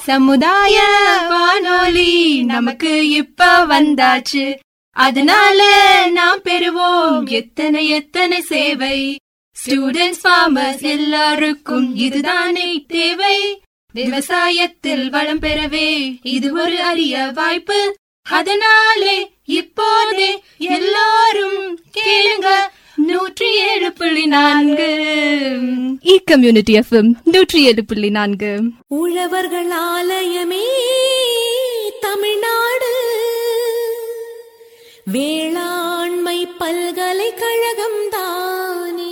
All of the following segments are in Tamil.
சமுதாய வானொலி நமக்கு இப்ப வந்தாச்சு அதனால நாம் பெறுவோம் எத்தனை எத்தனை சேவை ஸ்டூடெண்ட்ஸ் ஃபார்மர்ஸ் எல்லாருக்கும் இதுதானே தேவை விவசாயத்தில் வளம் பெறவே இது ஒரு அரிய வாய்ப்பு அதனாலே இப்போதே எல்லாரும் கேளுங்க நூற்றி ஏழு புள்ளி நான்கு இ கம்யூனிட்டி எஃப்எம் நூற்றி ஏழு புள்ளி நான்கு உழவர்கள் ஆலயமே தமிழ்நாடு வேளாண்மை பல்கலைக்கழகம் தானே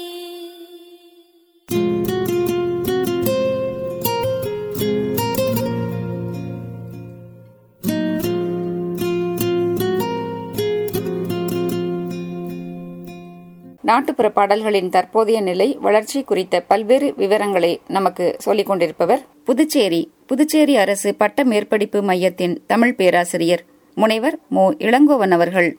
நாட்டுப்புற பாடல்களின் தற்போதைய நிலை வளர்ச்சி குறித்த பல்வேறு விவரங்களை நமக்கு சொல்லிக் கொண்டிருப்பவர் புதுச்சேரி புதுச்சேரி அரசு பட்ட மேற்படிப்பு மையத்தின் தமிழ் பேராசிரியர் முனைவர் மு இளங்கோவன் அவர்கள்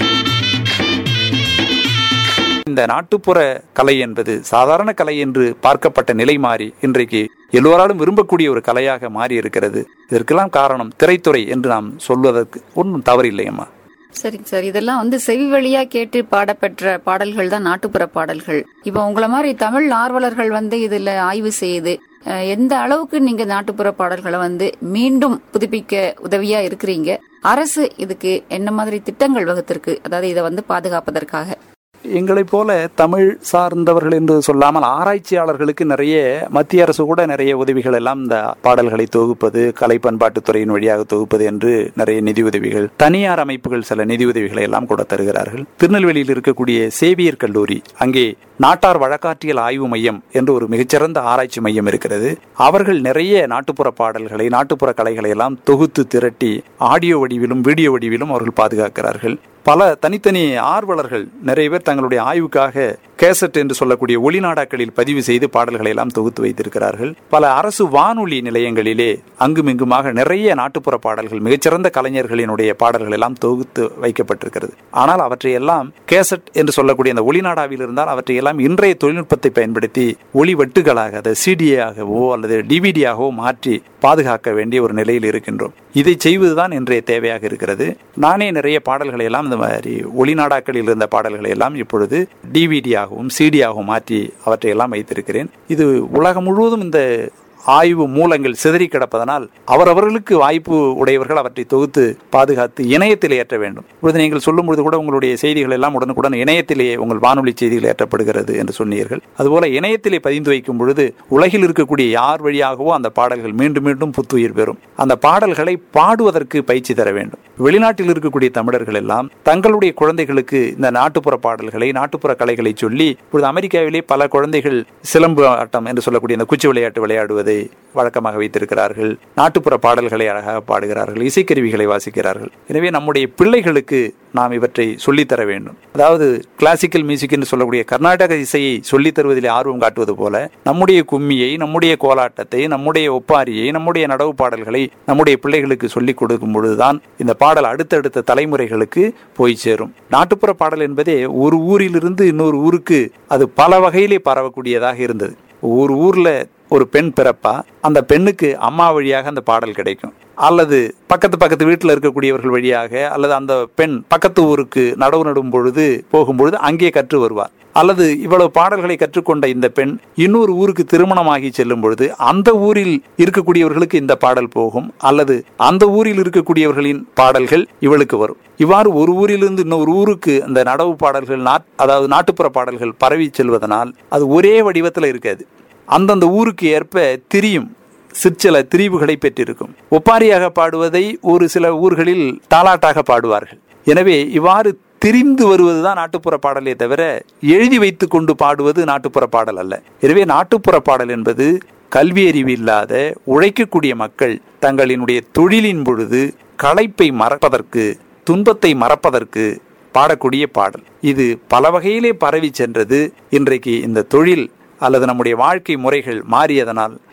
இந்த நாட்டுப்புற கலை என்பது சாதாரண கலை என்று பார்க்கப்பட்ட நிலை மாறி இன்றைக்கு எல்லோராலும் விரும்பக்கூடிய ஒரு கலையாக மாறி இருக்கிறது இதற்கெல்லாம் காரணம் திரைத்துறை என்று நாம் சொல்வதற்கு ஒன்றும் தவறில்லை அம்மா சரிங்க சார் இதெல்லாம் வந்து செவி வழியா கேட்டு பாடப்பெற்ற பாடல்கள் தான் நாட்டுப்புற பாடல்கள் இப்போ உங்களை மாதிரி தமிழ் ஆர்வலர்கள் வந்து இதுல ஆய்வு செய்து அஹ், எந்த அளவுக்கு நீங்க நாட்டுப்புற பாடல்களை வந்து மீண்டும் புதுப்பிக்க உதவியா இருக்கிறீங்க அரசு இதுக்கு என்ன மாதிரி திட்டங்கள் வகுத்திருக்கு அதாவது இதை வந்து பாதுகாப்பதற்காக எங்களைப் போல தமிழ் சார்ந்தவர்கள் என்று சொல்லாமல் ஆராய்ச்சியாளர்களுக்கு நிறைய மத்திய அரசு கூட நிறைய உதவிகள் எல்லாம் இந்த பாடல்களை தொகுப்பது கலை பண்பாட்டுத்துறையின் வழியாக தொகுப்பது என்று நிறைய நிதி உதவிகள் தனியார் அமைப்புகள் சில நிதி உதவிகளை எல்லாம் கூட தருகிறார்கள் திருநெல்வேலியில் இருக்கக்கூடிய சேவியர் கல்லூரி அங்கே நாட்டார் வழக்காற்றியல் ஆய்வு மையம் என்று ஒரு மிகச்சிறந்த ஆராய்ச்சி மையம் இருக்கிறது அவர்கள் நிறைய நாட்டுப்புற பாடல்களை நாட்டுப்புற கலைகளை எல்லாம் தொகுத்து திரட்டி ஆடியோ வடிவிலும் வீடியோ வடிவிலும் அவர்கள் பாதுகாக்கிறார்கள் பல தனித்தனி ஆர்வலர்கள் நிறைய பேர் தங்களுடைய ஆய்வுக்காக கேசட் என்று சொல்லக்கூடிய ஒளிநாடாக்களில் பதிவு செய்து பாடல்களை எல்லாம் தொகுத்து வைத்திருக்கிறார்கள் பல அரசு வானொலி நிலையங்களிலே அங்குமிங்குமாக நிறைய நாட்டுப்புற பாடல்கள் மிகச்சிறந்த கலைஞர்களினுடைய பாடல்கள் எல்லாம் தொகுத்து வைக்கப்பட்டிருக்கிறது ஆனால் அவற்றை எல்லாம் கேசட் என்று சொல்லக்கூடிய அந்த ஒளிநாடாவில் இருந்தால் அவற்றை எல்லாம் இன்றைய தொழில்நுட்பத்தை பயன்படுத்தி ஒளி வெட்டுகளாக அதை சிடியாகவோ அல்லது டிவிடியாகவோ மாற்றி பாதுகாக்க வேண்டிய ஒரு நிலையில் இருக்கின்றோம் இதை செய்வதுதான் இன்றைய தேவையாக இருக்கிறது நானே நிறைய பாடல்களை எல்லாம் இந்த மாதிரி ஒளிநாடாக்களில் இருந்த பாடல்களை எல்லாம் இப்பொழுது டிவிடியாகவும் சிடியாகவும் மாற்றி அவற்றை எல்லாம் வைத்திருக்கிறேன் இது உலகம் முழுவதும் இந்த ஆய்வு மூலங்கள் சிதறி கிடப்பதனால் அவரவர்களுக்கு வாய்ப்பு உடையவர்கள் அவற்றை தொகுத்து பாதுகாத்து இணையத்தில் ஏற்ற வேண்டும் இப்பொழுது நீங்கள் சொல்லும் பொழுது கூட உங்களுடைய செய்திகள் எல்லாம் உடனுக்குடன் இணையத்திலேயே உங்கள் வானொலி செய்திகள் ஏற்றப்படுகிறது என்று சொன்னீர்கள் அதுபோல இணையத்திலே பதிந்து வைக்கும் பொழுது உலகில் இருக்கக்கூடிய யார் வழியாகவோ அந்த பாடல்கள் மீண்டும் மீண்டும் புத்துயிர் பெறும் அந்த பாடல்களை பாடுவதற்கு பயிற்சி தர வேண்டும் வெளிநாட்டில் இருக்கக்கூடிய தமிழர்கள் எல்லாம் தங்களுடைய குழந்தைகளுக்கு இந்த நாட்டுப்புற பாடல்களை நாட்டுப்புற கலைகளை சொல்லி இப்பொழுது அமெரிக்காவிலே பல குழந்தைகள் சிலம்பு ஆட்டம் என்று சொல்லக்கூடிய இந்த குச்சி விளையாட்டு விளையாடுவதை வழக்கமாக வைத்திருக்கிறார்கள் நாட்டுப்புற பாடல்களை அழகாக பாடுகிறார்கள் இசைக்கருவிகளை வாசிக்கிறார்கள் எனவே நம்முடைய பிள்ளைகளுக்கு நாம் இவற்றை சொல்லித்தர வேண்டும் அதாவது கிளாசிக்கல் மியூசிக் என்று சொல்லக்கூடிய கர்நாடக இசையை சொல்லித் தருவதில் ஆர்வம் காட்டுவது போல நம்முடைய கும்மியை நம்முடைய கோலாட்டத்தை நம்முடைய ஒப்பாரியை நம்முடைய நடவு பாடல்களை நம்முடைய பிள்ளைகளுக்கு சொல்லிக் கொடுக்கும் பொழுதுதான் இந்த பாடல் அடுத்தடுத்த தலைமுறைகளுக்கு போய் சேரும் நாட்டுப்புற பாடல் என்பதே ஒரு ஊரிலிருந்து இன்னொரு ஊருக்கு அது பல வகையிலே பரவக்கூடியதாக இருந்தது ஒரு ஊர்ல ஒரு பெண் பிறப்பா அந்த பெண்ணுக்கு அம்மா வழியாக அந்த பாடல் கிடைக்கும் அல்லது பக்கத்து பக்கத்து வீட்டில் இருக்கக்கூடியவர்கள் வழியாக அல்லது அந்த பெண் பக்கத்து ஊருக்கு நடவு நடும் பொழுது போகும்பொழுது அங்கே கற்று வருவார் அல்லது இவ்வளவு பாடல்களை கற்றுக்கொண்ட இந்த பெண் இன்னொரு ஊருக்கு திருமணமாகி செல்லும் பொழுது அந்த ஊரில் இருக்கக்கூடியவர்களுக்கு இந்த பாடல் போகும் அல்லது அந்த ஊரில் இருக்கக்கூடியவர்களின் பாடல்கள் இவளுக்கு வரும் இவ்வாறு ஒரு ஊரிலிருந்து இன்னொரு ஊருக்கு அந்த நடவு பாடல்கள் நாட் அதாவது நாட்டுப்புற பாடல்கள் பரவி செல்வதனால் அது ஒரே வடிவத்தில் இருக்காது அந்தந்த ஊருக்கு ஏற்ப திரியும் சிற்சில திரிவுகளை பெற்றிருக்கும் ஒப்பாரியாக பாடுவதை ஒரு சில ஊர்களில் தாலாட்டாக பாடுவார்கள் எனவே இவ்வாறு திரிந்து வருவதுதான் நாட்டுப்புற பாடலே தவிர எழுதி வைத்துக் கொண்டு பாடுவது நாட்டுப்புற பாடல் அல்ல எனவே நாட்டுப்புற பாடல் என்பது கல்வி அறிவு இல்லாத உழைக்கக்கூடிய மக்கள் தங்களினுடைய தொழிலின் பொழுது களைப்பை மறப்பதற்கு துன்பத்தை மறப்பதற்கு பாடக்கூடிய பாடல் இது பல வகையிலே பரவி சென்றது இன்றைக்கு இந்த தொழில் அல்லது நம்முடைய வாழ்க்கை முறைகள் மாறியதனால்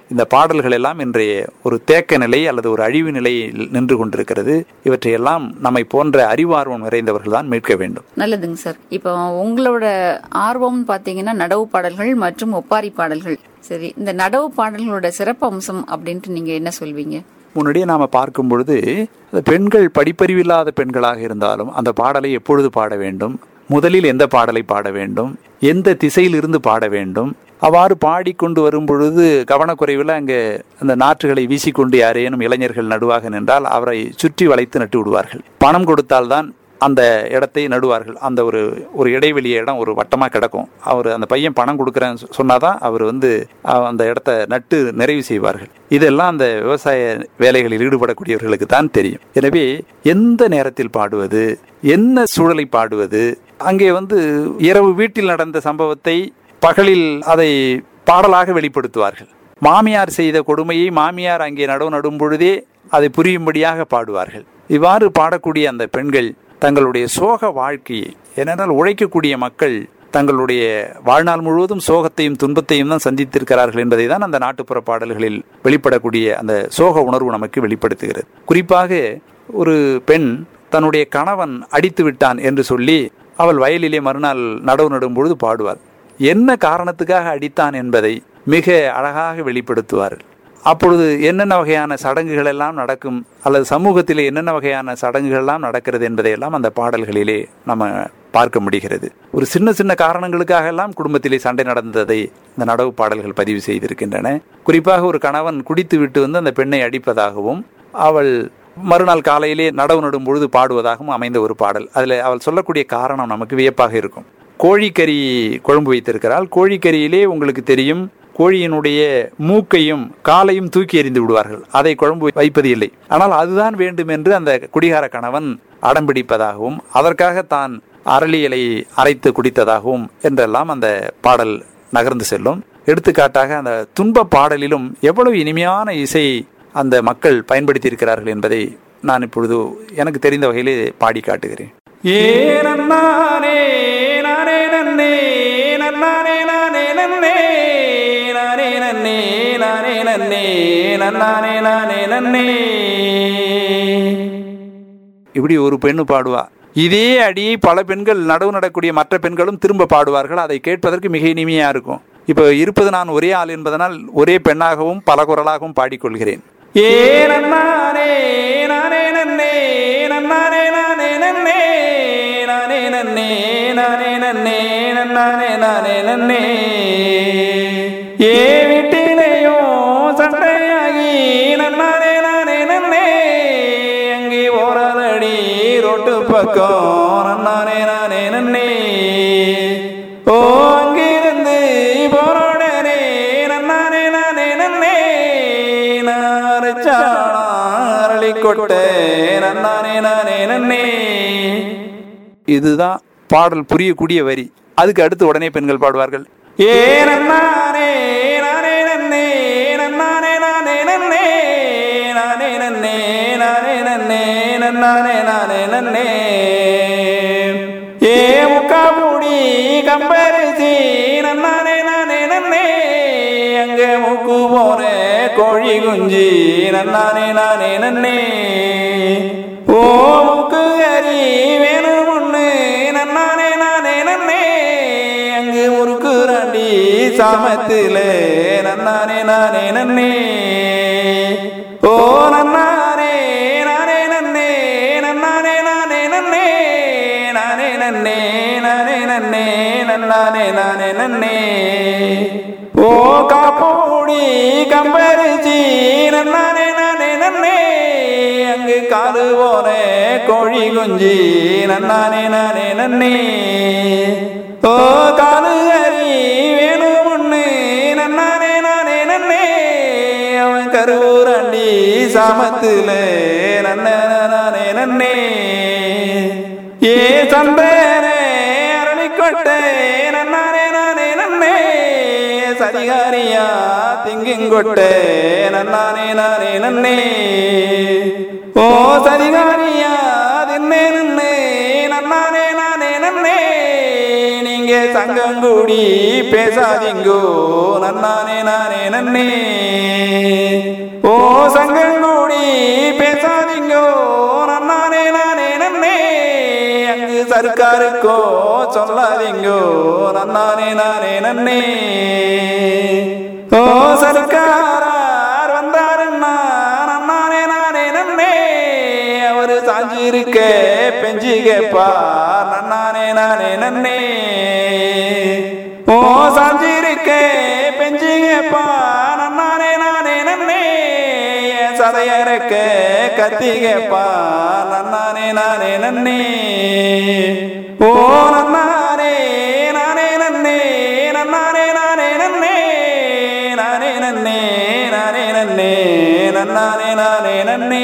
இந்த பாடல்கள் எல்லாம் இன்றைய ஒரு தேக்க நிலை அல்லது ஒரு அழிவு நிலையில் நின்று கொண்டிருக்கிறது இவற்றையெல்லாம் நம்மை போன்ற அறிவார்வம் நிறைந்தவர்கள் தான் மீட்க வேண்டும் நல்லதுங்க சார் இப்போ உங்களோட ஆர்வம் பாத்தீங்கன்னா நடவு பாடல்கள் மற்றும் ஒப்பாரி பாடல்கள் சரி இந்த நடவு பாடல்களோட சிறப்பு அம்சம் அப்படின்ட்டு நீங்க என்ன சொல்வீங்க முன்னாடியே நாம பார்க்கும் பொழுது அந்த பெண்கள் படிப்பறிவில்லாத பெண்களாக இருந்தாலும் அந்த பாடலை எப்பொழுது பாட வேண்டும் முதலில் எந்த பாடலை பாட வேண்டும் எந்த திசையிலிருந்து பாட வேண்டும் அவ்வாறு பாடிக்கொண்டு வரும் பொழுது கவனக்குறைவில் அங்கே அந்த நாற்றுகளை வீசிக்கொண்டு யாரேனும் இளைஞர்கள் நடுவாக நின்றால் அவரை சுற்றி வளைத்து நட்டு விடுவார்கள் பணம் கொடுத்தால்தான் அந்த இடத்தை நடுவார்கள் அந்த ஒரு ஒரு இடைவெளி இடம் ஒரு வட்டமாக கிடக்கும் அவர் அந்த பையன் பணம் கொடுக்குறேன்னு சொன்னாதான் அவர் வந்து அஹ், அந்த இடத்த நட்டு நிறைவு செய்வார்கள் இதெல்லாம் அந்த விவசாய வேலைகளில் ஈடுபடக்கூடியவர்களுக்கு தான் தெரியும் எனவே எந்த நேரத்தில் பாடுவது என்ன சூழலை பாடுவது அங்கே வந்து இரவு வீட்டில் நடந்த சம்பவத்தை பகலில் அதை பாடலாக வெளிப்படுத்துவார்கள் மாமியார் செய்த கொடுமையை மாமியார் அங்கே நடவு நடும் பொழுதே அதை புரியும்படியாக பாடுவார்கள் இவ்வாறு பாடக்கூடிய அந்த பெண்கள் தங்களுடைய சோக வாழ்க்கையை ஏனென்றால் உழைக்கக்கூடிய மக்கள் தங்களுடைய வாழ்நாள் முழுவதும் சோகத்தையும் துன்பத்தையும் தான் சந்தித்திருக்கிறார்கள் என்பதை தான் அந்த நாட்டுப்புற பாடல்களில் வெளிப்படக்கூடிய அந்த சோக உணர்வு நமக்கு வெளிப்படுத்துகிறது குறிப்பாக ஒரு பெண் தன்னுடைய கணவன் அடித்து விட்டான் என்று சொல்லி அவள் வயலிலே மறுநாள் நடவு நடும் பொழுது பாடுவாள் என்ன காரணத்துக்காக அடித்தான் என்பதை மிக அழகாக வெளிப்படுத்துவார்கள் அப்பொழுது என்னென்ன வகையான சடங்குகள் எல்லாம் நடக்கும் அல்லது சமூகத்திலே என்னென்ன வகையான சடங்குகள் எல்லாம் நடக்கிறது என்பதையெல்லாம் அந்த பாடல்களிலே நம்ம பார்க்க முடிகிறது ஒரு சின்ன சின்ன காரணங்களுக்காக எல்லாம் குடும்பத்திலே சண்டை நடந்ததை இந்த நடவு பாடல்கள் பதிவு செய்திருக்கின்றன குறிப்பாக ஒரு கணவன் குடித்து விட்டு வந்து அந்த பெண்ணை அடிப்பதாகவும் அவள் மறுநாள் காலையிலே நடவு நடும் பொழுது பாடுவதாகவும் அமைந்த ஒரு பாடல் அதில் அவள் சொல்லக்கூடிய காரணம் நமக்கு வியப்பாக இருக்கும் கோழிக்கறி குழம்பு வைத்திருக்கிறாள் கோழிக்கறியிலே உங்களுக்கு தெரியும் கோழியினுடைய மூக்கையும் காலையும் தூக்கி எறிந்து விடுவார்கள் அதை குழம்பு வைப்பது இல்லை ஆனால் அதுதான் வேண்டும் என்று அந்த குடிகார கணவன் அடம்பிடிப்பதாகவும் அதற்காக தான் அரளியலை அரைத்து குடித்ததாகவும் என்றெல்லாம் அந்த பாடல் நகர்ந்து செல்லும் எடுத்துக்காட்டாக அந்த துன்ப பாடலிலும் எவ்வளவு இனிமையான இசை அந்த மக்கள் பயன்படுத்தி இருக்கிறார்கள் என்பதை நான் இப்பொழுது எனக்கு தெரிந்த வகையிலே பாடி காட்டுகிறேன் ஏ நன்னானே நானே நன்னே நன்னானே நானே நன்னே நானே நன்னே நானே நன்னே நன்னானே நானே நன்னே இப்படி ஒரு பெண்ணு பாடுவா இதே அடியை பல பெண்கள் நடவு நடக்கூடிய மற்ற பெண்களும் திரும்ப பாடுவார்கள் அதை கேட்பதற்கு மிக இனிமையா இருக்கும் இப்போ இருப்பது நான் ஒரே ஆள் என்பதனால் ஒரே பெண்ணாகவும் பல குரலாகவும் பாடிக்கொள்கிறேன் ஏ நன்னானே நானே நன்னே நன்னானே நானே நன்னே நானே நன்னே நானே நன்னே நன்னானே நானே நன்னே ஏ வீட்டிலேயோ சண்டையாகி நன்னானே நானே நன்னே அங்கே போறாதடி ரோட்டு பக்கம் நன்னானே நானே நன்னே ஓ அங்கிருந்து போறோடனே நன்னானே நானே நன்னே அரளி கொட்டை நன்னானே நானே நன்னே இதுதான் பாடல் புரியக்கூடிய வரி அதுக்கு அடுத்து உடனே பெண்கள் பாடுவார்கள் ஏ நன்னானே நானே நன்னே நன்னானே நானே நன்னே நானே நன்னே நானே நன்னே நன்னானே நானே நன்னே ஏ முக்கா மூடி கம்பரிசி நன்னானே நானே நன்னே அங்க முக்கு போற கோழி குஞ்சி நன்னானே நானே நன்னே ஓ முக்கு கறி வேணும் ஒண்ணு நன்னானே நானே நன்னே அங்கு முறுக்கு ராண்டி சாமத்திலே நன்னானே நானே நன்னே ஓ நன்னானே நானே நன்னே நன்னானே நானே நன்னே நானே நன்னே நானே நன்னே நன்னானே நானே நன்னே ஓ காப்போடி கம்பரிச்சி நன்னானே நானே நன்னே அங்கு காது போனே கோழி குஞ்சி நன்னானே நானே நன்னே ஓ காது ஹரி வேணும் ஒண்ணு நன்னானே நானே நன்னே அவன் கருவூராண்டி சாமத்துல நன்ன நானே நன்னே ஏ சந்தேனே அரளிக்கொட்டை நன்னானே நானே நன்னே சரிகாரியா திங்குங்கொட்டை நன்னானே நானே நன்னே ஓ சரிகாரியா தின்னே நின்னே நன்னானே நானே நன்னே நீங்க சங்கங்கூடி பேசாதீங்கோ நன்னானே நானே நன்னே சருக்காருக்கோ சொல்லாதீங்கோ நன்னானே நானே நன்னே ஓ சருக்காரார் வந்தாருன்னா நன்னானே நானே நன்னே அவரு சாஞ்சிருக்க பெஞ்சு கேப்பார் நன்னானே நானே நன்னே ஓ சாஞ்சிருக்க பெஞ்சு கேப்பார் நன்னானே நானே நன்னே என் சதையறக்க கத்தி கேப்பார் நன்னானே நானே நன்னே ஓ நன்னானே நானே நன்னே நன்னானே நானே நன்னே நானே நன்னே நானே நன்னே நன்னானே நானே நன்னே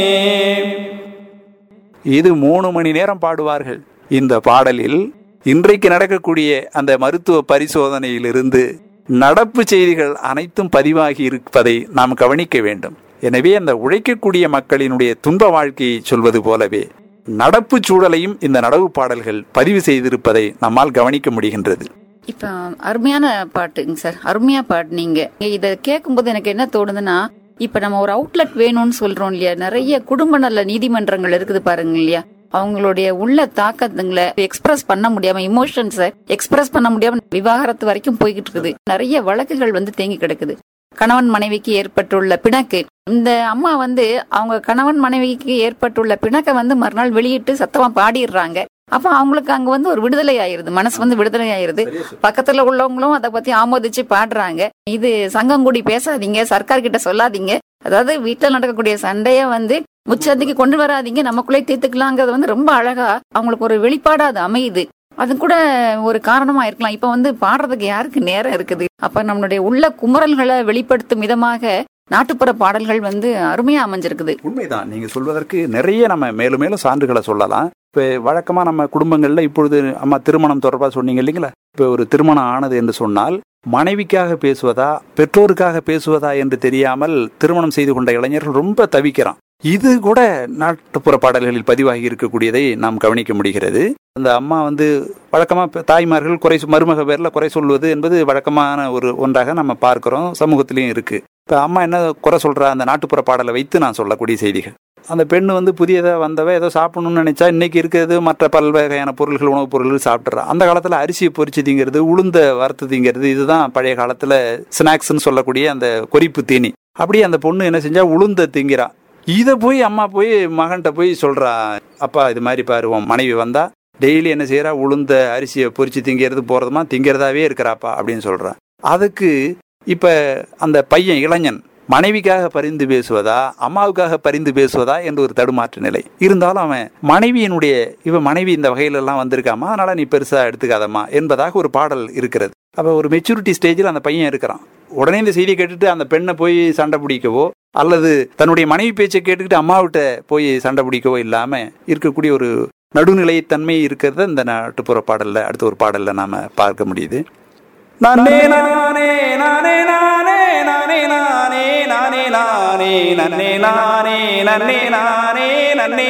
இது மூணு மணி நேரம் பாடுவார்கள் இந்த பாடலில் இன்றைக்கு நடக்கக்கூடிய அந்த மருத்துவ பரிசோதனையிலிருந்து நடப்பு செய்திகள் அனைத்தும் பதிவாகி இருப்பதை நாம் கவனிக்க வேண்டும் எனவே அந்த உழைக்கக்கூடிய மக்களினுடைய துன்ப வாழ்க்கையை சொல்வது போலவே நடப்பு சூழலையும் இந்த நடவு பாடல்கள் பதிவு செய்திருப்பதை நம்மால் கவனிக்க முடிகின்றது இப்ப அருமையான பாட்டுங்க சார் அருமையா பாட்டுனீங்க இத கேட்கும்போது எனக்கு என்ன தோணுதுன்னா இப்ப நம்ம ஒரு அவுட்லெட் வேணும்னு சொல்றோம் இல்லையா நிறைய குடும்ப நல நீதிமன்றங்கள் இருக்குது பாருங்க இல்லையா அவங்களுடைய உள்ள தாக்கத்துங்களை எக்ஸ்பிரஸ் பண்ண முடியாம இமோஷன்ஸை எக்ஸ்பிரஸ் பண்ண முடியாம விவாகரத்து வரைக்கும் போய்கிட்டு இருக்குது நிறைய வழக்குகள் வந்து தேங்கி கிடக்குது கணவன் மனைவிக்கு ஏற்பட்டுள்ள பிணக்கு இந்த அம்மா வந்து அவங்க கணவன் மனைவிக்கு ஏற்பட்டுள்ள பிணக்க வந்து மறுநாள் வெளியிட்டு சத்தமா பாடிடுறாங்க அப்ப அவங்களுக்கு அங்க வந்து ஒரு விடுதலை ஆயிருது மனசு வந்து விடுதலை ஆயிருது பக்கத்துல உள்ளவங்களும் அதை பத்தி ஆமோதிச்சு பாடுறாங்க இது சங்கம் கூடி பேசாதீங்க சர்க்கார் கிட்ட சொல்லாதீங்க அதாவது வீட்டுல நடக்கக்கூடிய சண்டைய வந்து முச்சந்திக்கு கொண்டு வராதீங்க நமக்குள்ளே தீர்த்துக்கலாங்கிறது வந்து ரொம்ப அழகா அவங்களுக்கு ஒரு வெளிப்பாடா அது அமையுது அது கூட ஒரு காரணமா இருக்கலாம் இப்ப வந்து பாடுறதுக்கு யாருக்கு நேரம் இருக்குது அப்ப நம்மளுடைய உள்ள குமுறல்களை வெளிப்படுத்தும் விதமாக நாட்டுப்புற பாடல்கள் வந்து அருமையா அமைஞ்சிருக்குது உண்மைதான் நீங்க சொல்வதற்கு நிறைய நம்ம மேலும் மேலும் சான்றுகளை சொல்லலாம் இப்போ வழக்கமா நம்ம குடும்பங்கள்ல இப்பொழுது அம்மா திருமணம் தொடர்பாக சொன்னீங்க இல்லைங்களா இப்போ ஒரு திருமணம் ஆனது என்று சொன்னால் மனைவிக்காக பேசுவதா பெற்றோருக்காக பேசுவதா என்று தெரியாமல் திருமணம் செய்து கொண்ட இளைஞர்கள் ரொம்ப தவிக்கிறான் இது கூட நாட்டுப்புற பாடல்களில் பதிவாகி இருக்கக்கூடியதை நாம் கவனிக்க முடிகிறது அந்த அம்மா வந்து வழக்கமா இப்ப தாய்மார்கள் குறை சொ- மருமக பேர்ல குறை சொல்வது என்பது வழக்கமான ஒரு ஒன்றாக நம்ம பார்க்கிறோம் சமூகத்திலையும் இருக்கு இப்ப அம்மா என்ன குறை சொல்றா அந்த நாட்டுப்புற பாடலை வைத்து நான் சொல்லக்கூடிய செய்திகள் அந்த பெண்ணு வந்து புதியதா வந்தவ ஏதோ சாப்பிடணும்னு நினைச்சா இன்னைக்கு இருக்கிறது மற்ற பல்வகையான பொருள்கள் உணவுப் பொருள்கள் சாப்பிட்றா அந்த காலத்துல அரிசியை பொரிச்சு திங்கிறது உளுந்த வறுத்து திங்கிறது இதுதான் பழைய காலத்துல ஸ்நாக்ஸ்னு சொல்லக்கூடிய அந்த கொறிப்பு தீனி அப்படியே அந்த பொண்ணு என்ன செஞ்சா உளுந்த திங்கிறா இதை போய் அம்மா போய் மகன்கிட்ட போய் சொல்றா அப்பா இது மாதிரி பாரு உன் மனைவி வந்தா டெய்லி என்ன செய்யறா உளுந்த அரிசியை பொரிச்சு திங்கிறது போறதுமா திங்கிறதாவே இருக்கிறாப்பா அப்படின்னு சொல்றா அதுக்கு இப்ப அந்த பையன் இளைஞன் மனைவிக்காக பரிந்து பேசுவதா அம்மாவுக்காக பரிந்து பேசுவதா என்று ஒரு தடுமாற்ற நிலை இருந்தாலும் அவன் மனைவியினுடைய இவன் மனைவி இந்த வகையில எல்லாம் வந்திருக்காமா அதனால நீ பெருசா எடுத்துக்காதம்மா என்பதாக ஒரு பாடல் இருக்கிறது அப்ப ஒரு மெச்சூரிட்டி ஸ்டேஜில் அந்த பையன் இருக்கிறான் உடனே இந்த செய்தியை கேட்டுட்டு அந்த பெண்ணை போய் சண்டை பிடிக்கவோ அல்லது தன்னுடைய மனைவி பேச்சை கேட்டுக்கிட்டு அம்மாவிட்ட போய் சண்டை பிடிக்கவோ இல்லாம இருக்கக்கூடிய ஒரு நடுநிலைத்தன்மை இருக்கிறத இந்த நாட்டுப்புற பாடல்ல அடுத்த ஒரு பாடல்ல நாம பார்க்க முடியுது நானே நானே நானே நானே நானே நானே நானே நானே நன்னே நானே நன்னே நானே நன்னே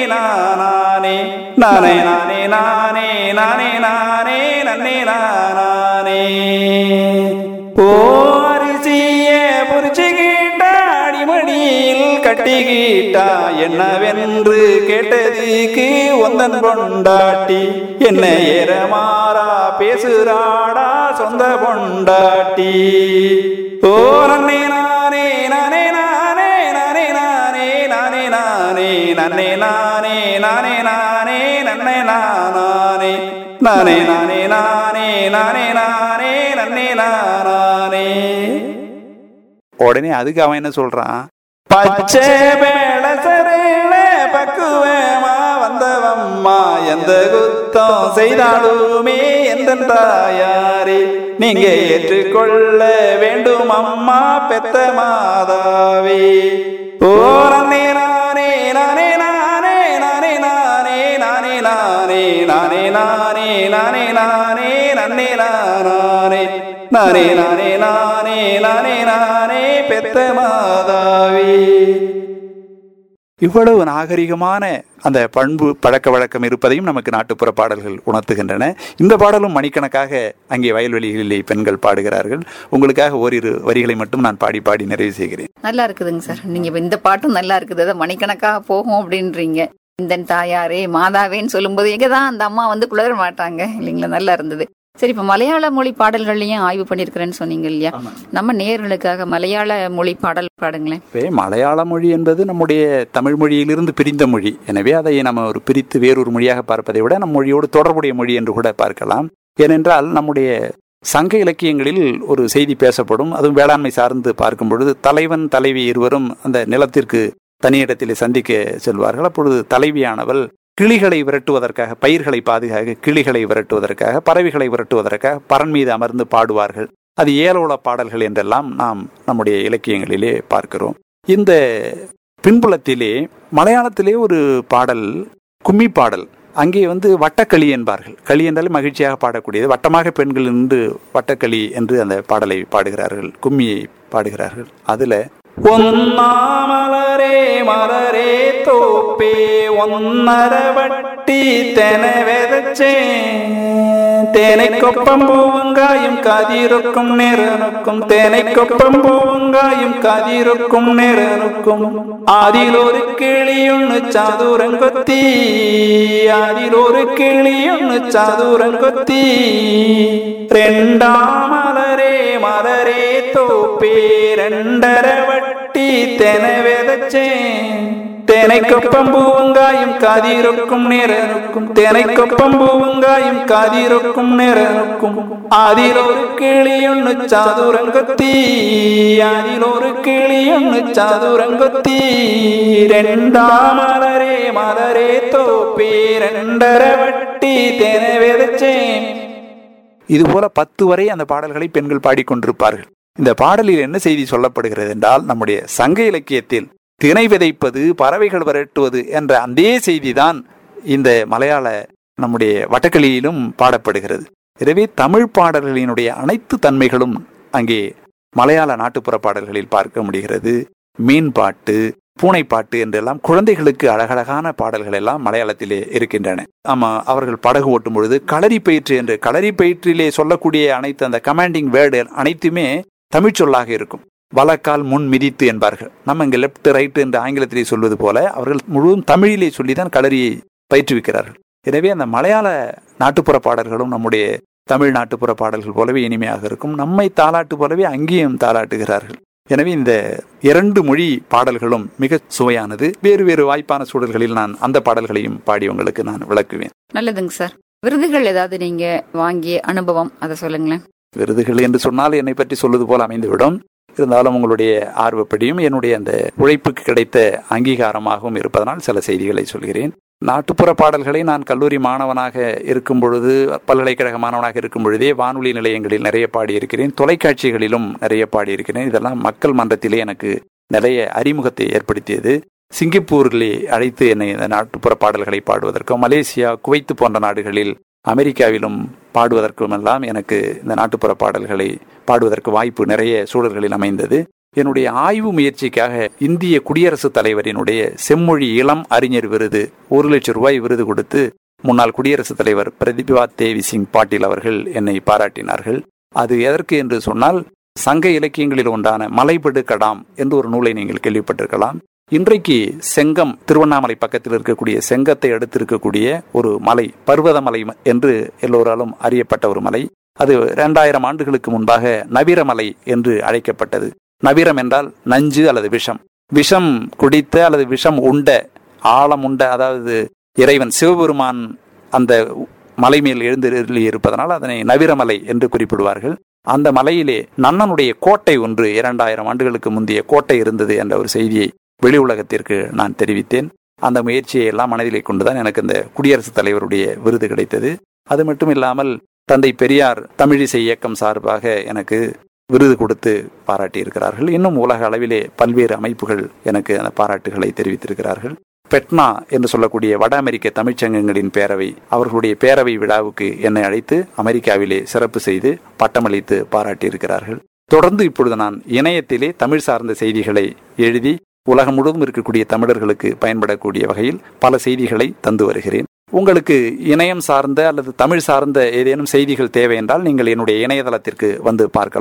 நானே நானே நானே நானே நானே நானே நன்னே நானே ஓ அரிசியே பொறிச்சுக்கிட்ட அடிமடியில் கட்டிக்கிட்டா என்னவென்று கேட்டதுக்கு ஒந்தன் பொண்டாட்டி என்ன ஏறமாறா பேசுறாடா சொந்த பொண்டாட்டி ஓ நன்னே நானே நானே நானே நானே நானே நானே நானே நன்னே நானே நானே நானே நன்னே நானே நானே நானே நானே நானே நானே நன்னே நானே உடனே அதுக்கு அவன் என்ன சொல்றான் பச்சை பேளசரேல பக்குவமா வந்தவம்மா எந்த குத்தம் செய்தாலுமே எந்த தாயாரே நீங்க ஏற்றுக்கொள்ள வேண்டும் அம்மா பெத்த மாதாவே ஓ நன்னே நானே நானே நானே நானே நானே நானே நானே நானே நானே நானே நானே நன்னே நானே நானே நானே நானே நானே நானே பெத்த மாதாவே இவ்வளவு நாகரிகமான அந்த பண்பு பழக்க வழக்கம் இருப்பதையும் நமக்கு நாட்டுப்புற பாடல்கள் உணர்த்துகின்றன இந்த பாடலும் மணிக்கணக்காக அங்கே வயல்வெளிகளிலே பெண்கள் பாடுகிறார்கள் உங்களுக்காக ஓரிரு வரிகளை மட்டும் நான் பாடி பாடி நிறைவு செய்கிறேன் நல்லா இருக்குதுங்க சார் நீங்க இப்ப இந்த பாட்டும் நல்லா இருக்குது அதான் மணிக்கணக்கா போகும் அப்படின்றீங்க இந்த தாயாரே மாதாவேன்னு சொல்லும்போது எங்க தான் அந்த அம்மா வந்து குளர மாட்டாங்க இல்லைங்களா நல்லா இருந்தது சரி இப்ப மலையாள மொழி பாடல்கள்லயும் ஆய்வு பண்ணிருக்கிறேன்னு சொன்னீங்க இல்லையா நம்ம நேயர்களுக்காக மலையாள மொழி பாடல் பாடுங்களேன் இப்போ மலையாள மொழி என்பது நம்முடைய தமிழ் மொழியிலிருந்து பிரிந்த மொழி எனவே அதை நம்ம ஒரு பிரித்து வேறொரு மொழியாக பார்ப்பதை விட நம் மொழியோடு தொடர்புடைய மொழி என்று கூட பார்க்கலாம் ஏனென்றால் நம்முடைய சங்க இலக்கியங்களில் ஒரு செய்தி பேசப்படும் அதுவும் வேளாண்மை சார்ந்து பார்க்கும் பொழுது தலைவன் தலைவி இருவரும் அந்த நிலத்திற்கு தனியிடத்திலே சந்திக்க செல்வார்கள் அப்பொழுது தலைவியானவள் கிளிகளை விரட்டுவதற்காக பயிர்களை பாதுகாக்க கிளிகளை விரட்டுவதற்காக பறவைகளை விரட்டுவதற்காக பரன் மீது அமர்ந்து பாடுவார்கள் அது ஏலோல பாடல்கள் என்றெல்லாம் நாம் நம்முடைய இலக்கியங்களிலே பார்க்கிறோம் இந்த பின்புலத்திலே மலையாளத்திலே ஒரு பாடல் கும்மி பாடல் அங்கே வந்து வட்டக்களி என்பார்கள் களி என்றாலே மகிழ்ச்சியாக பாடக்கூடியது வட்டமாக பெண்கள் நின்று வட்டக்களி என்று அந்த பாடலை பாடுகிறார்கள் கும்மியை பாடுகிறார்கள் அதுல ഒന്നാമലരേ മലരേ തോപ്പേ ഒന്നര വട്ടി തെന വെതച്ചേ തേനയ്ക്കൊപ്പം പൂവുങ്കായും കതിരൊക്കും നിറനൊക്കും തേനയ്ക്കൊപ്പം പൂവുങ്കായും കതിരൊക്കും നിറനൊക്കും അതിലൊരു കിളിയൊന്ന് ചതുരം കൊത്തി അതിലൊരു കിളിയൊന്ന് ചതുരം കൊത്തി രണ്ടാമലരേ മലരേ തോപ്പേ രണ്ടര വട്ടി തെന വെതച്ചേ തേനയ്ക്കൊപ്പം പൂവുങ്കായും കതിരൊക്കും നിറനൊക്കും തേനയ്ക്കൊപ്പം പൂവുങ്കായും കതിരൊക്കും നിറനൊക്കും അതിലൊരു കിളിയൊന്ന് ചതുരം കൊത്തി അതിലൊരു കിളിയൊന്ന് ചതുരം കൊത്തി രണ്ടാമലരേ മലരേ തോപ്പേ രണ്ടര வட்டி தேன விதைச்சேன் இது போல பத்து வரை அந்த பாடல்களை பெண்கள் பாடிக்கொண்டிருப்பார்கள் இந்த பாடலில் என்ன செய்தி சொல்லப்படுகிறது என்றால் நம்முடைய சங்க இலக்கியத்தில் திணை விதைப்பது பறவைகள் விரட்டுவது என்ற அதே செய்திதான் இந்த மலையாள நம்முடைய வட்டக்கிளியிலும் பாடப்படுகிறது எனவே தமிழ் பாடல்களினுடைய அனைத்து தன்மைகளும் அங்கே மலையாள நாட்டுப்புற பாடல்களில் பார்க்க முடிகிறது மீன்பாட்டு பூனைப்பாட்டு என்றெல்லாம் குழந்தைகளுக்கு அழகழகான பாடல்கள் எல்லாம் மலையாளத்திலே இருக்கின்றன ஆமா அவர்கள் படகு ஓட்டும் பொழுது களரி பயிற்று என்று களரி பயிற்றிலே சொல்லக்கூடிய அனைத்து அந்த கமாண்டிங் வேர்டு அனைத்துமே தமிழ் சொல்லாக இருக்கும் வலக்கால் முன் மிதித்து என்பார்கள் நம்ம இங்க லெப்ட் ரைட் என்று ஆங்கிலத்திலே சொல்வது போல அவர்கள் முழுவதும் தமிழிலே சொல்லிதான் களரியை பயிற்றுவிக்கிறார்கள் எனவே அந்த மலையாள நாட்டுப்புற பாடல்களும் நம்முடைய தமிழ் நாட்டுப்புற பாடல்கள் போலவே இனிமையாக இருக்கும் நம்மை தாளாட்டு போலவே அங்கேயும் தாளாட்டுகிறார்கள் எனவே இந்த இரண்டு மொழி பாடல்களும் மிக சுவையானது வேறு வேறு வாய்ப்பான சூழல்களில் நான் அந்த பாடல்களையும் பாடி உங்களுக்கு நான் விளக்குவேன் நல்லதுங்க சார் விருதுகள் ஏதாவது நீங்க வாங்கிய அனுபவம் அதை சொல்லுங்களேன் விருதுகள் என்று சொன்னால் என்னை பற்றி சொல்வது போல் அமைந்துவிடும் இருந்தாலும் உங்களுடைய ஆர்வப்படியும் என்னுடைய அந்த உழைப்புக்கு கிடைத்த அங்கீகாரமாகவும் இருப்பதனால் சில செய்திகளை சொல்கிறேன் நாட்டுப்புற பாடல்களை நான் கல்லூரி மாணவனாக இருக்கும் பொழுது பல்கலைக்கழக மாணவனாக இருக்கும் பொழுதே வானொலி நிலையங்களில் நிறைய பாடியிருக்கிறேன் தொலைக்காட்சிகளிலும் நிறைய பாடியிருக்கிறேன் இதெல்லாம் மக்கள் மன்றத்திலே எனக்கு நிறைய அறிமுகத்தை ஏற்படுத்தியது சிங்கப்பூரிலே அழைத்து என்னை இந்த நாட்டுப்புற பாடல்களை பாடுவதற்கும் மலேசியா குவைத்து போன்ற நாடுகளில் அமெரிக்காவிலும் பாடுவதற்கும் எல்லாம் எனக்கு இந்த நாட்டுப்புற பாடல்களை பாடுவதற்கு வாய்ப்பு நிறைய சூழல்களில் அமைந்தது என்னுடைய ஆய்வு முயற்சிக்காக இந்திய குடியரசுத் தலைவரினுடைய செம்மொழி இளம் அறிஞர் விருது ஒரு லட்சம் ரூபாய் விருது கொடுத்து முன்னாள் குடியரசுத் தலைவர் பிரதிபா தேவி சிங் பாட்டீல் அவர்கள் என்னை பாராட்டினார்கள் அது எதற்கு என்று சொன்னால் சங்க இலக்கியங்களில் ஒன்றான மலைபடு கடாம் என்று ஒரு நூலை நீங்கள் கேள்விப்பட்டிருக்கலாம் இன்றைக்கு செங்கம் திருவண்ணாமலை பக்கத்தில் இருக்கக்கூடிய செங்கத்தை அடுத்து இருக்கக்கூடிய ஒரு மலை பர்வதமலை என்று எல்லோராலும் அறியப்பட்ட ஒரு மலை அது இரண்டாயிரம் ஆண்டுகளுக்கு முன்பாக நவீரமலை என்று அழைக்கப்பட்டது நவீரம் என்றால் நஞ்சு அல்லது விஷம் விஷம் குடித்த அல்லது விஷம் உண்ட ஆழம் உண்ட அதாவது இறைவன் சிவபெருமான் அந்த மலை மேல் எழுந்து இருப்பதனால் அதனை நவீரமலை என்று குறிப்பிடுவார்கள் அந்த மலையிலே நன்னனுடைய கோட்டை ஒன்று இரண்டாயிரம் ஆண்டுகளுக்கு முந்தைய கோட்டை இருந்தது என்ற ஒரு செய்தியை வெளி உலகத்திற்கு நான் தெரிவித்தேன் அந்த முயற்சியை எல்லாம் மனதிலே கொண்டுதான் எனக்கு இந்த குடியரசுத் தலைவருடைய விருது கிடைத்தது அது மட்டும் இல்லாமல் தந்தை பெரியார் தமிழிசை இயக்கம் சார்பாக எனக்கு விருது கொடுத்து பாராட்டியிருக்கிறார்கள் இன்னும் உலக அளவிலே பல்வேறு அமைப்புகள் எனக்கு அந்த பாராட்டுகளை தெரிவித்திருக்கிறார்கள் பெட்னா என்று சொல்லக்கூடிய வட அமெரிக்க தமிழ்ச்சங்கங்களின் பேரவை அவர்களுடைய பேரவை விழாவுக்கு என்னை அழைத்து அமெரிக்காவிலே சிறப்பு செய்து பட்டமளித்து பாராட்டியிருக்கிறார்கள் தொடர்ந்து இப்பொழுது நான் இணையத்திலே தமிழ் சார்ந்த செய்திகளை எழுதி உலகம் முழுவதும் இருக்கக்கூடிய தமிழர்களுக்கு பயன்படக்கூடிய வகையில் பல செய்திகளை தந்து வருகிறேன் உங்களுக்கு இணையம் சார்ந்த அல்லது தமிழ் சார்ந்த ஏதேனும் செய்திகள் தேவை என்றால் நீங்கள் என்னுடைய இணையதளத்திற்கு வந்து பார்க்கலாம்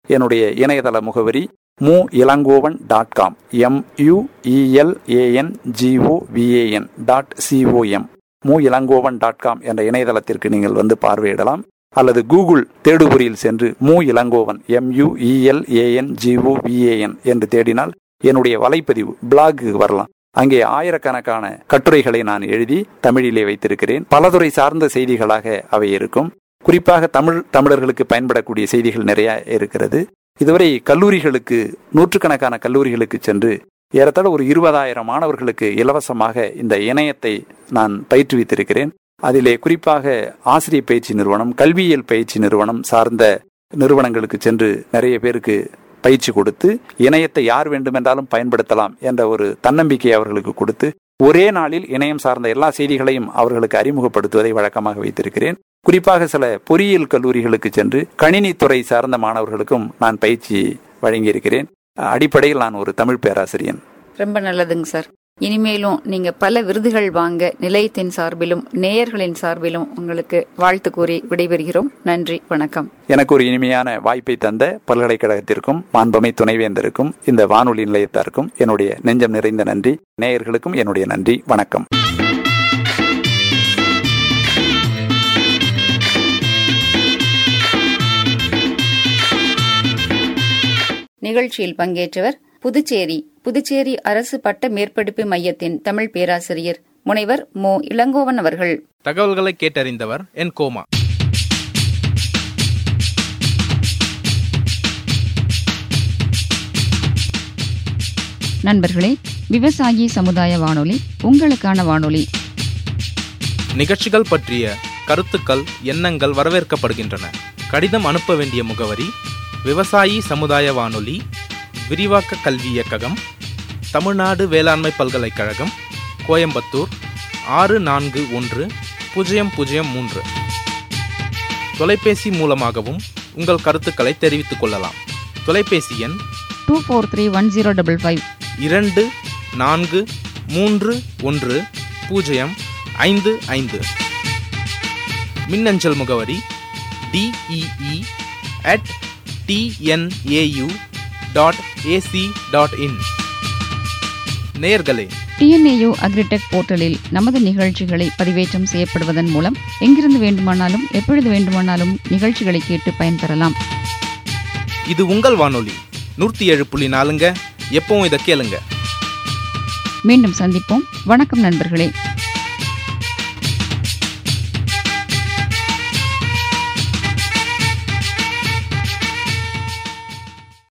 என்னுடைய இணையதள முகவரி மு Elangovan dot com M U E L A N G O V A N dot C O M மு இளங்கோவன் டாட் காம் என்ற இணையதளத்திற்கு நீங்கள் வந்து பார்வையிடலாம் அல்லது கூகுள் தேடுபொறியில் சென்று மு இளங்கோவன் எம் யுஇஎல்ஏஎன் ஜிஓவிஏஎன் என்று தேடினால் என்னுடைய வலைப்பதிவு பிளாக்கு வரலாம் அங்கே ஆயிரக்கணக்கான கட்டுரைகளை நான் எழுதி தமிழிலே வைத்திருக்கிறேன் பலதுறை சார்ந்த செய்திகளாக அவை இருக்கும் குறிப்பாக தமிழ் தமிழர்களுக்கு பயன்படக்கூடிய செய்திகள் நிறைய இருக்கிறது இதுவரை கல்லூரிகளுக்கு நூற்றுக்கணக்கான கல்லூரிகளுக்கு சென்று ஏறத்தாழ ஒரு இருபதாயிரம் மாணவர்களுக்கு இலவசமாக இந்த இணையத்தை நான் பயிற்றுவித்திருக்கிறேன் அதிலே குறிப்பாக ஆசிரியர் பயிற்சி நிறுவனம் கல்வியியல் பயிற்சி நிறுவனம் சார்ந்த நிறுவனங்களுக்கு சென்று நிறைய பேருக்கு பயிற்சி கொடுத்து இணையத்தை யார் வேண்டுமென்றாலும் பயன்படுத்தலாம் என்ற ஒரு தன்னம்பிக்கை அவர்களுக்கு கொடுத்து ஒரே நாளில் இணையம் சார்ந்த எல்லா செய்திகளையும் அவர்களுக்கு அறிமுகப்படுத்துவதை வழக்கமாக வைத்திருக்கிறேன் குறிப்பாக சில பொறியியல் கல்லூரிகளுக்கு சென்று கணினித்துறை சார்ந்த மாணவர்களுக்கும் நான் பயிற்சி வழங்கியிருக்கிறேன் அடிப்படையில் நான் ஒரு தமிழ் பேராசிரியன் ரொம்ப நல்லதுங்க சார் இனிமேலும் நீங்க பல விருதுகள் வாங்க நிலையத்தின் சார்பிலும் நேயர்களின் சார்பிலும் உங்களுக்கு வாழ்த்து கூறி விடைபெறுகிறோம் நன்றி வணக்கம் எனக்கு ஒரு இனிமையான வாய்ப்பை தந்த பல்கலைக்கழகத்திற்கும் மாண்பமை துணைவேந்தருக்கும் இந்த வானொலி நிலையத்தாருக்கும் என்னுடைய நெஞ்சம் நிறைந்த நன்றி நேயர்களுக்கும் என்னுடைய நன்றி வணக்கம் நிகழ்ச்சியில் பங்கேற்றவர் புதுச்சேரி புதுச்சேரி அரசு பட்ட மேற்படிப்பு மையத்தின் தமிழ் பேராசிரியர் முனைவர் மோ இளங்கோவன் அவர்கள் தகவல்களை கேட்டறிந்தவர் என் கோமா நண்பர்களே விவசாயி சமுதாய வானொலி உங்களுக்கான வானொலி நிகழ்ச்சிகள் பற்றிய கருத்துக்கள் எண்ணங்கள் வரவேற்கப்படுகின்றன கடிதம் அனுப்ப வேண்டிய முகவரி விவசாயி சமுதாய வானொலி விரிவாக்க கல்வி இயக்ககம் தமிழ்நாடு வேளாண்மை பல்கலைக்கழகம் கோயம்புத்தூர் ஆறு நான்கு ஒன்று பூஜ்ஜியம் பூஜ்ஜியம் மூன்று தொலைபேசி மூலமாகவும் உங்கள் கருத்துக்களை தெரிவித்துக் கொள்ளலாம் தொலைபேசி எண் two four three one zero double five இரண்டு நான்கு மூன்று ஒன்று பூஜ்ஜியம் ஐந்து ஐந்து மின்னஞ்சல் முகவரி T E E at T N A U dot A C dot in நேயர்களே டிஎன்ஏயு அக்ரிடெக் போர்ட்டலில் நமது நிகழ்ச்சிகளை பதிவேற்றம் செய்யப்படுவதன் மூலம் எங்கிருந்து வேண்டுமானாலும் எப்பொழுது வேண்டுமானாலும் நிகழ்ச்சிகளை கேட்டு பயன்பெறலாம் இது உங்கள் வானொலி நூற்றி ஏழு புள்ளி நாலுங்க எப்பவும் இதை கேளுங்க மீண்டும் சந்திப்போம் வணக்கம் நண்பர்களே